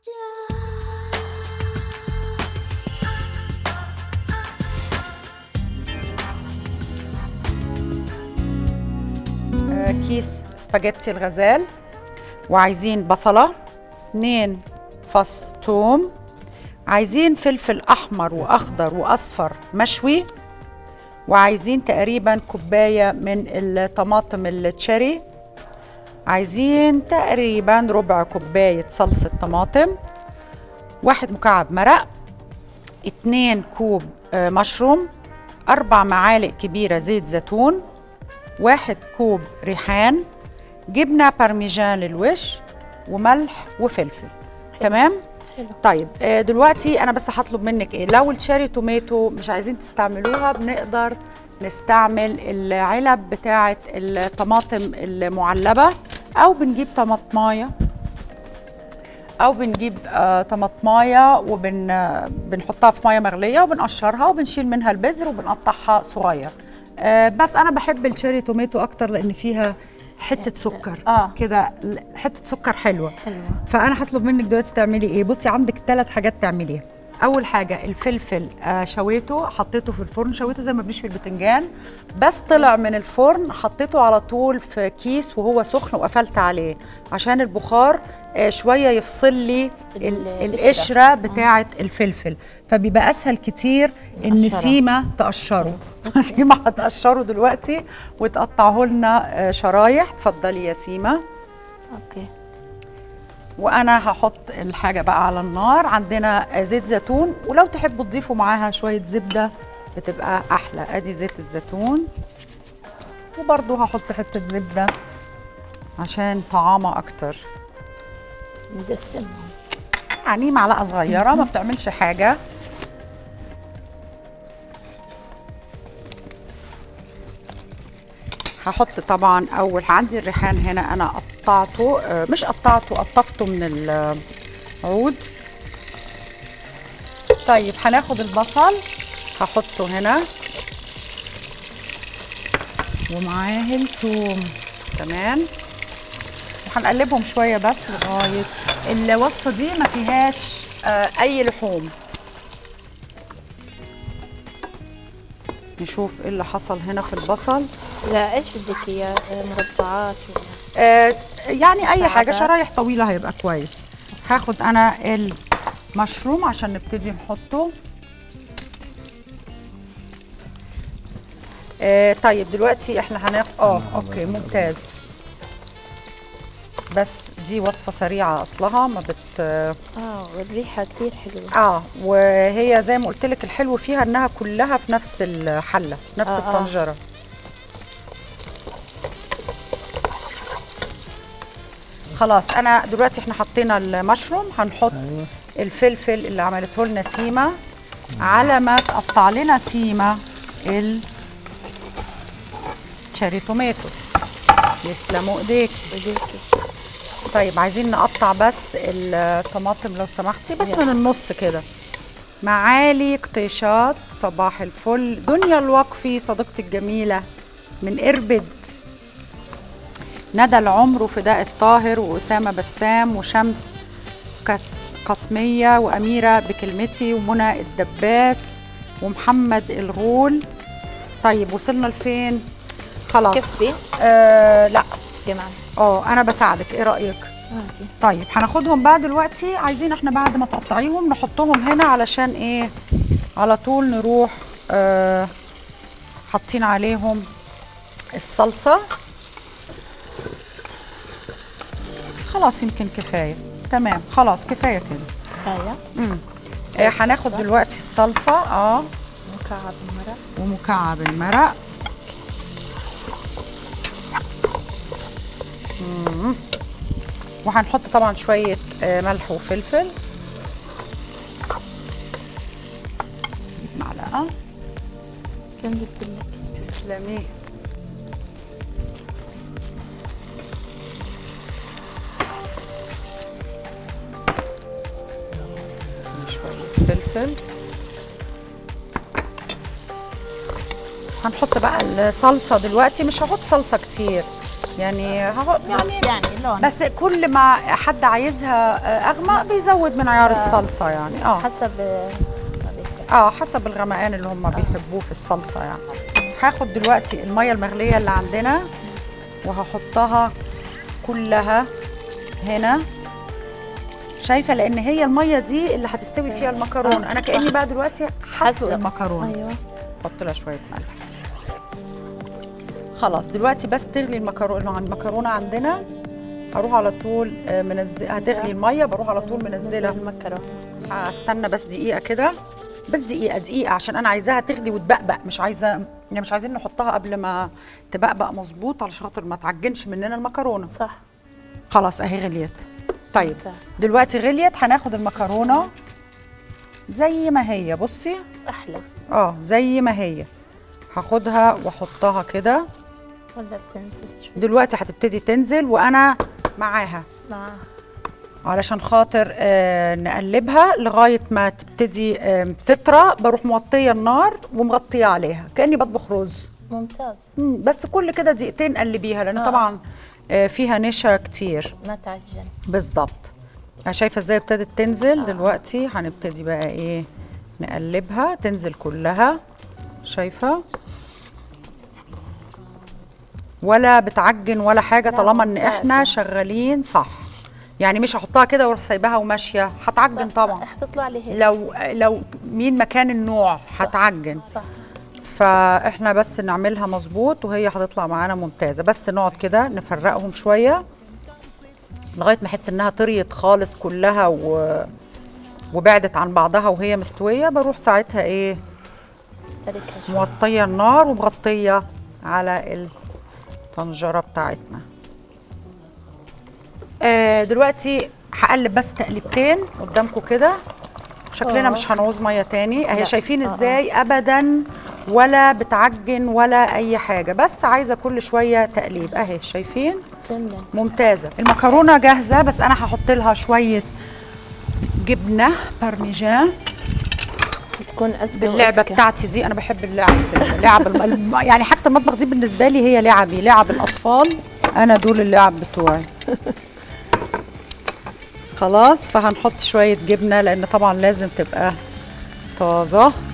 آه، كيس سباجيتي الغزال وعايزين بصلة اتنين فص توم عايزين فلفل أحمر وأخضر وأصفر مشوي وعايزين تقريبا كوباية من الطماطم التشيري عايزين تقريبا ربع كوباية صلصة طماطم واحد مكعب مرق اتنين كوب آه، مشروم أربع معالق كبيرة زيت زيتون واحد كوب ريحان جبنة بارميجان للوش وملح وفلفل تمام؟ حلو. طيب آه، دلوقتي انا بس هطلب منك ايه لو الشاري توميتو مش عايزين تستعملوها بنقدر نستعمل العلب بتاعه الطماطم المعلبه او بنجيب طماطمايه او بنجيب آه طماطمايه وبن آه، بنحطها في ميه مغليه وبنقشرها وبنشيل منها البذر وبنقطعها صغير آه بس انا بحب الشيري توميتو اكتر لان فيها حته سكر آه. كده ل- حته سكر حلوه حلوة فانا هطلب منك دلوقتي تعملي ايه بصي عندك ثلاث حاجات تعمليها اول حاجه الفلفل آه شويته حطيته في الفرن شويته زي ما بنشوي البتنجان بس طلع من الفرن حطيته على طول في كيس وهو سخن وقفلت عليه عشان البخار آه شويه يفصل لي ال- القشرة. القشره بتاعه الفلفل فبيبقى اسهل كتير ان نقشرها. سيما تقشره سيما هتقشره دلوقتي وتقطعه لنا آه شرايح اتفضلي يا سيما اوكي وانا هحط الحاجه بقى على النار عندنا زيت زيتون ولو تحبوا تضيفوا معاها شويه زبده بتبقى احلى ادي زيت الزيتون وبرضو هحط حته زبده عشان طعامه اكتر ندسمهم يعني معلقه صغيره ما بتعملش حاجه هحط طبعا اول عندي الريحان هنا انا قطعته آه، مش قطعته قطفته من العود طيب هناخد البصل هحطه هنا ومعاه الثوم تمام وهنقلبهم شويه بس لغايه الوصفه دي ما فيهاش آه، اي لحوم نشوف ايه اللي حصل هنا في البصل لا ايش بدك اياه آه، مربعات ولا آه، يعني اي حاجه مكعبات. شرايح طويله هيبقى كويس هاخد انا المشروم عشان نبتدي نحطه آه طيب دلوقتي احنا هناخد اه اوكي ممتاز بس دي وصفه سريعه اصلها ما بت اه والريحه كثير حلوه اه وهي زي ما قلت لك الحلو فيها انها كلها في نفس الحله نفس آه، آه. الطنجره خلاص انا دلوقتي احنا حطينا المشروم هنحط ايوه الفلفل اللي عملته لنا سيما على ما تقطع لنا سيما ال تشيري توماتو يسلموا ايديك بديكي طيب عايزين نقطع بس الطماطم لو سمحتي بس من النص كده معالي قطيشات صباح الفل دنيا الوقفي صديقتي الجميلة من إربد ندى العمر وفداء الطاهر وأسامة بسام وشمس كس قسمية وأميرة بكلمتي ومنى الدباس ومحمد الغول طيب وصلنا لفين؟ خلاص كفي آه لا كمان اه انا بساعدك ايه رايك عادي طيب هناخدهم بقى دلوقتي عايزين احنا بعد ما تقطعيهم نحطهم هنا علشان ايه على طول نروح آه حاطين عليهم الصلصه خلاص يمكن كفايه تمام خلاص كفايه كده كفايه امم آه هناخد دلوقتي الصلصه اه مكعب مرق ومكعب المرق مم. وهنحط طبعا شوية آه، ملح وفلفل معلقة كم جبت لك تسلمي شوية فلفل هنحط بقى الصلصة دلوقتي مش هحط صلصة كتير يعني هحط يعني بس يعني لون بس كل ما حد عايزها آه، اغمق بيزود من عيار الصلصه يعني اه حسب آه، طريقة. اه حسب الغمقان اللي هم بيحبوه في الصلصه يعني هاخد دلوقتي الميه المغليه اللي عندنا وهحطها كلها هنا شايفه لان هي الميه دي اللي هتستوي فيها المكرونه انا كاني بقى دلوقتي هسلق حسب. المكرونه ايوه احط لها شويه ملح خلاص دلوقتي بس تغلي المكرونه المكرونه عندنا هروح على طول آه، منزل هتغلي الميه بروح على طول منزله المكرونه استنى بس دقيقه كده بس دقيقه دقيقه عشان انا عايزاها تغلي وتبقبق مش عايزه يعني مش عايزين نحطها قبل ما تبقبق مظبوط علشان خاطر ما تعجنش مننا المكرونه صح خلاص اهي غليت طيب ممتاز. دلوقتي غليت هناخد المكرونه زي ما هي بصي احلى اه زي ما هي هاخدها واحطها كده ولا بتنزل شوي دلوقتي هتبتدي تنزل وانا معاها مع علشان خاطر آه نقلبها لغايه ما تبتدي آه تطرى بروح موطيه النار ومغطيه عليها كاني بطبخ رز ممتاز مم، بس كل كده دقيقتين قلبيها لان آه. طبعا آه فيها نشا كتير ما تعجن بالظبط شايفه ازاي ابتدت تنزل دلوقتي هنبتدي بقى ايه نقلبها تنزل كلها شايفه ولا بتعجن ولا حاجه لا، طالما ان ممتازة. احنا شغالين صح يعني مش هحطها كده واروح سايباها وماشيه هتعجن طبعا حتطلع لي هيك لو لو مين مكان النوع هتعجن صح فاحنا بس نعملها مظبوط وهي هتطلع معانا ممتازه بس نقعد كده نفرقهم شويه لغايه ما احس انها طريت خالص كلها و... وبعدت عن بعضها وهي مستويه بروح ساعتها ايه تركها شوي موطيه النار ومغطيه على الطنجره بتاعتنا آه دلوقتي هقلب بس تقليبتين قدامكم كده شكلنا آه. مش هنعوز ميه تاني اهي لا. شايفين آه، ازاي ابدا ولا بتعجن ولا اي حاجه بس عايزه كل شويه تقليب اهي شايفين جنن ممتازه المكرونه جاهزه بس انا هحط لها شويه جبنه بارميجان تكون أزكى باللعبه وأزكى. بتاعتي دي انا بحب اللعب اللعب الم- الم- يعني حاجه المطبخ دي بالنسبه لي هي لعبي لعب الاطفال انا دول اللعب بتوعي خلاص فهنحط شويه جبنه لان طبعا لازم تبقى طازه